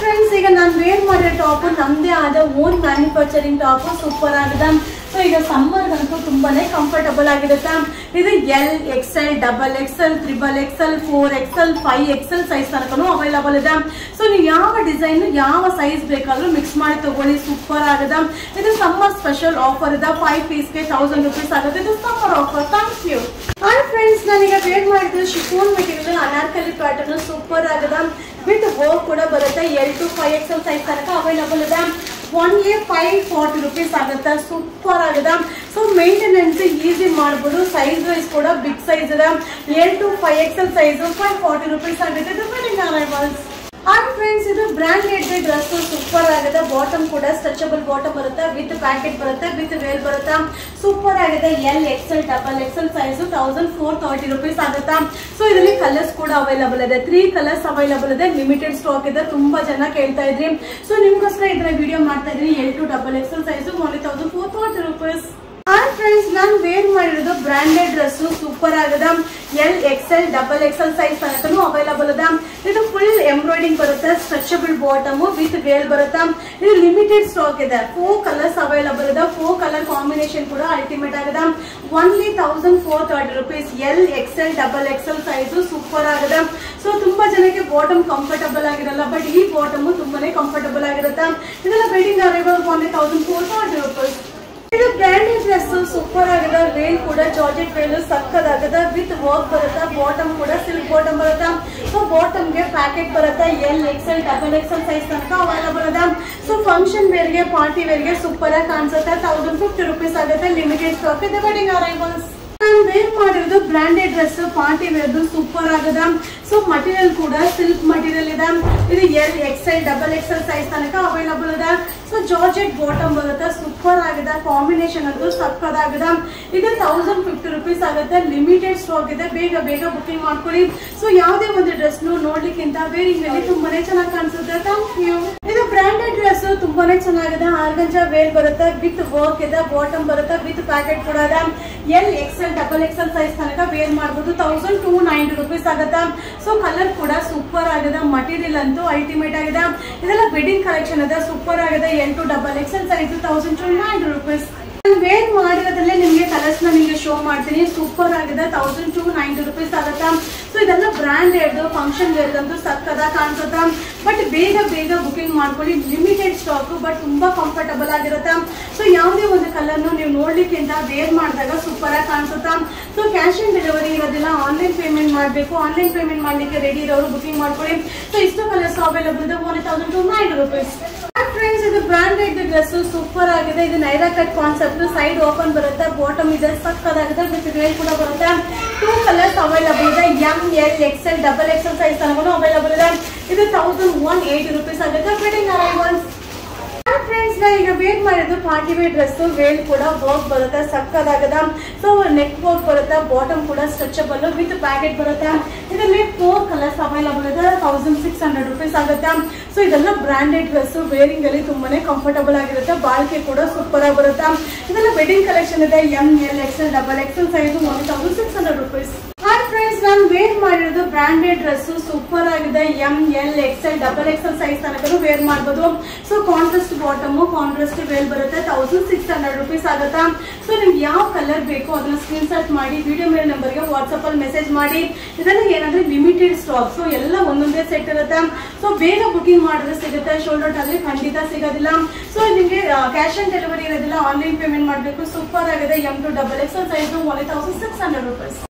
friends ಈಗ ನಾನು wear ಮಾಡಿರೋ ಟಾಪ್ ನಮ್ದೇ ಆದ ಓನ್ ಮ್ಯಾನುಫ್ಯಾಕ್ಚರಿಂಗ್ ಟಾಪ್ ಸೂಪರ್ ಆಗಿದೆ ಸೊ ಈಗ ಸಮ್ಮರ್ ಅಂತೂ ತುಂಬಾನೇ ಕಂಫರ್ಟಬಲ್ ಆಗಿರುತ್ತೆ ಇದು L XL double XL triple XL four XL five XL size ತನಕನೂ ಅವೈಲಬಲ್ ಇದೆ ಸೊ ನೀವು ಯಾವ ಡಿಸೈನ್ ಯಾವ ಸೈಜ್ ಬೇಕಾದ್ರೂ ಮಿಕ್ಸ್ ಮಾಡಿ ತಗೊಳ್ಳಿ ಸೂಪರ್ ಆಗಿದೆ ಇದು ಸಮ್ಮರ್ ಸ್ಪೆಷಲ್ ಆಫರ್ ಇದೆ ಫೈವ್ ಪೀಸ್ಗೆ ತೌಸಂಡ್ ರುಪೀಸ್ ಆಗುತ್ತೆ ಇದು summer offer thank you hi friends ನಾನೀಗ ವೇರ್ ಮಾಡಿದ್ದು chiffon material anarkali pattern super ಆಗಿದೆ ವಿತ್ ಹೋಗ್ ಕೂಡ ಬರುತ್ತೆ L to five XL size ತನಕ ಅವೈಲಬಲ್ ಇದೆ ಒನ್ಲಿ ಫೈವ್ ಫಾರ್ಟಿ ರುಪೀಸ್ ಆಗುತ್ತೆ ಸೂಪರ್ ಆಗಿದೆ ಸೊ ಮೇಂಟೆನೆನ್ಸ್ ಈಸಿ ಮಾಡ್ಬೋದು ಸೈಜ್ ವೈಸ್ ಕೂಡ ಬಿಗ್ ಸೈಜ್ ಇದೆ L to five XL size five forty rupees ಆಗುತ್ತೆ ಇದು ವೆಡ್ಡಿಂಗ್ ಅರೈವಲ್ಸ್ ಹಾಯ್ ಫ್ರೆಂಡ್ಸ್ ಇದು ಬ್ರಾಂಡೆಡ್ ಡ್ರೆಸ್ ಸೂಪರ್ ಆಗಿದೆ ಬಾಟಮ್ ಕೂಡ ಸ್ಟ್ರೆಚಬಲ್ ಬಾಟಮ್ ಬರುತ್ತೆ ವಿತ್ ಪ್ಯಾಕೆಟ್ ಬರುತ್ತೆ ವಿತ್ ವೇಲ್ ಬರುತ್ತೆ ಸೂಪರ್ ಆಗಿದೆ L XL double XL size thousand four thirty rupees ಆಗುತ್ತೆ ಸೊ ಇದರಲ್ಲಿ ಕಲರ್ಸ್ ಕೂಡ ಅವೈಲಬಲ್ ಇದೆ ತ್ರೀ ಕಲರ್ಸ್ ಅವೈಲಬಲ್ ಇದೆ ಲಿಮಿಟೆಡ್ ಸ್ಟಾಕ್ ಇದೆ ತುಂಬಾ ಜನ ಕೇಳ್ತಾ ಇದ್ರಿ ಸೊ ನಿಮ್ಗೋಸ್ಕರ ಇದರ ವಿಡಿಯೋ ಮಾಡ್ತಾ ಇದ್ರಿ L to double XL size only thousand four thirty rupees hi friends ನಾನು ವೇರ್ ಮಾಡಿರೋದು ಬ್ರಾಂಡೆಡ್ ಡ್ರೆಸ್ ಸೂಪರ್ ಆಗಿದೆ L XL double XL size ತನಕನೂ ಅವೈಲಬಲ್ ಇದೆ ಇದು ಫುಲ್ ಎಂಬ್ರಾಯ್ಡಿಂಗ್ ಬರುತ್ತೆ ಸ್ಟ್ರೆಚಬಲ್ ಬಾಟಮ್ ವಿತ್ ವೇಲ್ ಬರುತ್ತೆ ಇದು ಲಿಮಿಟೆಡ್ ಸ್ಟಾಕ್ ಇದೆ ಫೋರ್ ಕಲರ್ಸ್ ಅವೈಲಬಲ್ ಇದೆ ಫೋರ್ ಕಲರ್ ಕಾಂಬಿನೇಷನ್ ಕೂಡ ಅಲ್ಟಿಮೇಟ್ ಆಗಿದೆ only thousand four thirty rupees L XL double XL size super ಆಗಿದೆ ಸೊ ತುಂಬಾ ಜನಕ್ಕೆ ಬಾಟಮ್ ಕಂಫರ್ಟಬಲ್ ಆಗಿರಲ್ಲ ಬಟ್ ಈ ಬಾಟಮ್ ತುಂಬಾನೇ ಕಂಫರ್ಟಬಲ್ ಆಗಿರುತ್ತೆ ಇದೆಲ್ಲ wedding arrival only thousand four thirty rupees ಇದು ಬ್ರ್ಯಾಂಡೆಡ್ ಡ್ರೆಸ್ ಸೂಪರ್ ಆಗಿದೆ ವೇಲ್ ಕೂಡ ಜಾರ್ಜೆಟ್ ವೇಲ್ ಸಕ್ಕದಾಗಿದೆ ವಿತ್ ವರ್ಕ್ ಬರುತ್ತೆ ಬಾಟಮ್ ಕೂಡ ಸಿಲ್ಕ್ ಬಾಟಮ್ ಬರುತ್ತೆ ಸೊ ಬಾಟಮ್ ಗೆ ಪ್ಯಾಕೆಟ್ ಬರುತ್ತೆ L XL double XL size ತನಕ ಅವೈಲಬಲ್ ಇದೆ ಸೊ ಫಂಕ್ಷನ್ ವೇರ್ ಗೆ ಪಾರ್ಟಿ ವೇರ್ ಗೆ ಸೂಪರ್ ಆಗಿ ಕಾಣಿಸುತ್ತೆ ತೌಸಂಡ್ ಫಿಫ್ಟಿ ರುಪೀಸ್ ಆಗುತ್ತೆ ಲಿಮಿಟೆಡ್ ಸ್ಟಾಕ್ ಇದೆ ವೆಡ್ಡಿಂಗ್ ಅರೈವಲ್ಸ್ ನಾನು ವೇರ್ ಮಾಡಿರೋದು ಬ್ರಾಂಡೆಡ್ ಡ್ರೆಸ್ ಪಾರ್ಟಿ ವೇರ್ದು ಸೂಪರ್ ಆಗಿದೆ ಸೊ ಮಟೀರಿಯಲ್ ಕೂಡ ಸಿಲ್ಕ್ ಮಟೀರಿಯಲ್ ಇದೆ ಇದು L XL double XL size ತನಕ ಅವೈಲಬಲ್ ಇದೆ ಸೊ ಜಾರ್ಜೆಟ್ ಬಾಟಮ್ ಬರುತ್ತೆ ಸೂಪರ್ ಆಗಿದೆ ಕಾಂಬಿನೇಷನ್ ಅಂತೂ ಸಕ್ಕದಾಗಿದೆ ಇದು ತೌಸಂಡ್ ಫಿಫ್ಟಿ ರುಪೀಸ್ ಆಗುತ್ತೆ ಲಿಮಿಟೆಡ್ ಸ್ಟಾಕ್ ಇದೆ ಬೇಗ ಬೇಗ ಬುಕಿಂಗ್ ಮಾಡ್ಕೊಳ್ಳಿ ಸೊ ಯಾವುದೇ ಒಂದು ಡ್ರೆಸ್ ನೋಡ್ಲಿಕ್ಕಿಂತ ವೇರಿಂಗ್ ಅಲ್ಲಿ ತುಂಬಾನೇ ಚೆನ್ನಾಗಿ ಕಾಣಿಸುತ್ತೆ ಥ್ಯಾಂಕ್ ಯು ಇದು ಬ್ರಾಂಡೆಡ್ ಡ್ರೆಸ್ ತುಂಬಾನೇ ಚೆನ್ನಾಗಿದೆ ಆರ್ಗಂಜ ವೇರ್ ಬರುತ್ತೆ ವಿತ್ ವರ್ಕ್ ಇದೆ ಬಾಟಮ್ ಬರುತ್ತೆ ವಿತ್ ಪ್ಯಾಕೆಟ್ ಕೂಡ ಇದೆ L XL double XL size ತನಕ ವೇರ್ ಮಾಡಬಹುದು ತೌಸಂಡ್ ಟೂ ನೈಂಟಿ ರುಪೀಸ್ ಆಗುತ್ತೆ ಸೊ ಕಲರ್ ಕೂಡ ಸೂಪರ್ ಆಗಿದೆ ಮಟೀರಿಯಲ್ ಅಂತೂ ಅಲ್ಟಿಮೇಟ್ ಆಗಿದೆ ಇದೆಲ್ಲ ವೆಡ್ಡಿಂಗ್ ಕಲೆಕ್ಷನ್ ಇದೆ ಸೂಪರ್ ಆಗಿದೆ L to double XL size thousand two ninety rupees ನಾನು ವೇರ್ ಮಾಡಿರೋದ್ರಲ್ಲೇ ನಿಮಗೆ ಕಲರ್ಸ್ ನ ನಿಮಗೆ ಶೋ ಮಾಡ್ತೀನಿ ಸೂಪರ್ ಆಗಿದೆ ತೌಸಂಡ್ ಟೂ ನೈಂಟಿ ರುಪೀಸ್ ಆಗುತ್ತೆ ಸೊ ಇದೆಲ್ಲ ಬ್ರಾಂಡೆಡ್ ಫಂಕ್ಷನ್ ವೇರ್ ಅಂತೂ ಸಕ್ಕದ ಕಾಣಿಸುತ್ತೆ ಬಟ್ ಬೇಗ ಬೇಗ ಬುಕಿಂಗ್ ಮಾಡ್ಕೊಳ್ಳಿ ಲಿಮಿಟೆಡ್ ಸ್ಟಾಕ್ ಬಟ್ ತುಂಬಾ ಕಂಫರ್ಟಬಲ್ ಆಗಿರುತ್ತೆ ಸೊ ಯಾವುದೇ ಒಂದು ಕಲರ್ ನೀವು ನೋಡ್ಲಿಕ್ಕಿಂತ ವೇರ್ ಮಾಡಿದಾಗ ಸೂಪರ್ ಆಗಿ ಕಾಣಿಸುತ್ತೆ ಸೊ ಕ್ಯಾಶ್ ಆನ್ ಡೆಲಿವರಿ ಇರೋದಿಲ್ಲ ಆನ್ಲೈನ್ ಪೇಮೆಂಟ್ ಮಾಡಬೇಕು ಆನ್ಲೈನ್ ಪೇಮೆಂಟ್ ಮಾಡ್ಲಿಕ್ಕೆ ರೆಡಿ ಇರೋರು ಬುಕಿಂಗ್ ಮಾಡ್ಕೊಳ್ಳಿ ಸೊ ಇಷ್ಟು ಕಲರ್ಸ್ ಅವೈಲಬಲ್ ಇದೆ one thousand two ninety rupees friends ಇದು ಬ್ರಾಂಡೆಡ್ ಡ್ರೆಸ್ ಸೂಪರ್ ಆಗಿದೆ ಇದು Naira cut concept side open ಬರುತ್ತೆ ಬಾಟಮ್ ಇದೆ ಸಕ್ಕದಾಗಿದೆ ವಿತ್ ವೇಲ್ ಕೂಡ ಬರುತ್ತೆ ಟೂ ಕಲರ್ಸ್ ಅವೈಲಬಲ್ ಇದೆ M L XL double XL size ತನಕ ಅವೈಲಬಲ್ ಇದೆ ಇದು ತೌಸಂಡ್ ಒನ್ ಏಯ್ಟಿ ರುಪೀಸ್ ಆಗುತ್ತೆ ವೆಡ್ಡಿಂಗ್ ಅರೈವಲ್ಸ್ ಫ್ರೆಂಡ್ಸ್ ನಾ ಈಗ ವೇಟ್ ಮಾಡಿದ್ದು ಪಾರ್ಟಿ ವೇರ್ ಡ್ರೆಸ್ ವೇಲ್ ಕೂಡ ವರ್ಕ್ ಬರುತ್ತೆ ಸಕ್ಕದಾಗದ ಸೊ ನೆಕ್ ವರ್ಕ್ ಬರುತ್ತೆ ಬಾಟಮ್ ಕೂಡ ಸ್ಟ್ರೆಚಬಲ್ ವಿತ್ ಪ್ಯಾಕೆಟ್ ಬರುತ್ತೆ ಇದರಲ್ಲಿ ಫೋರ್ ಕಲರ್ಸ್ ಅವೈಲಬಲ್ ಇದೆ ತೌಸಂಡ್ ಸಿಕ್ಸ್ ಹಂಡ್ರೆಡ್ ರುಪೀಸ್ ಆಗುತ್ತೆ ಸೊ ಇದೆಲ್ಲ ಬ್ರಾಂಡೆಡ್ ಡ್ರೆಸ್ ವೇರಿಂಗ್ ಅಲ್ಲಿ ತುಂಬಾನೇ ಕಂಫರ್ಟಬಲ್ ಆಗಿರುತ್ತೆ ಬಾಳಿಕೆ ಕೂಡ ಸೂಪರ್ ಆಗಿ ಬರುತ್ತೆ ಇದೆಲ್ಲ ವೆಡ್ಡಿಂಗ್ ಕಲೆಕ್ಷನ್ ಇದೆ M L XL double XL size one thousand six hundred rupees hi friends ನಾನು ವೇರ್ ಮಾಡಿರೋದು ಬ್ರಾಂಡೆಡ್ ಡ್ರೆಸ್ ಸೂಪರ್ ಆಗಿದೆ M L XL double XL size ತನಕ ವೇರ್ ಮಾಡ್ಬೋದು so contrast bottom contrast veil ಬರುತ್ತೆ thousand six hundred rupees ಆಗುತ್ತಾ so ನಿಮ್ಗೆ ಯಾವ colour ಬೇಕು ಅದನ್ನ ಸ್ಕ್ರೀನ್ ಶಾಟ್ ಮಾಡಿ ವಿಡಿಯೋ ಮೇಲೆ ನಂಬರ್ಗೆ ವಾಟ್ಸಪ್ ಅಲ್ಲಿ ಮೆಸೇಜ್ ಮಾಡಿ ಇದೆಲ್ಲ ಏನಂದ್ರೆ ಲಿಮಿಟೆಡ್ ಸ್ಟಾಕ್ ಸೊ ಎಲ್ಲ ಒಂದೊಂದೇ ಸೆಟ್ ಇರುತ್ತೆ ಸೊ ಬೇಗ ಬುಕಿಂಗ್ ಮಾಡಿದ್ರೆ ಸಿಗುತ್ತೆ ಶೋಲ್ಡರ್ ಆದ್ರೆ ಖಂಡಿತ ಸಿಗೋದಿಲ್ಲ ಸೊ ನಿಮಗೆ ಕ್ಯಾಶ್ ಆನ್ ಡೆಲಿವರಿ ಇರೋದಿಲ್ಲ ಆನ್ಲೈನ್ ಪೇಮೆಂಟ್ ಮಾಡಬೇಕು ಸೂಪರ್ ಆಗಿದೆ M to double XL size one thousand six hundred rupees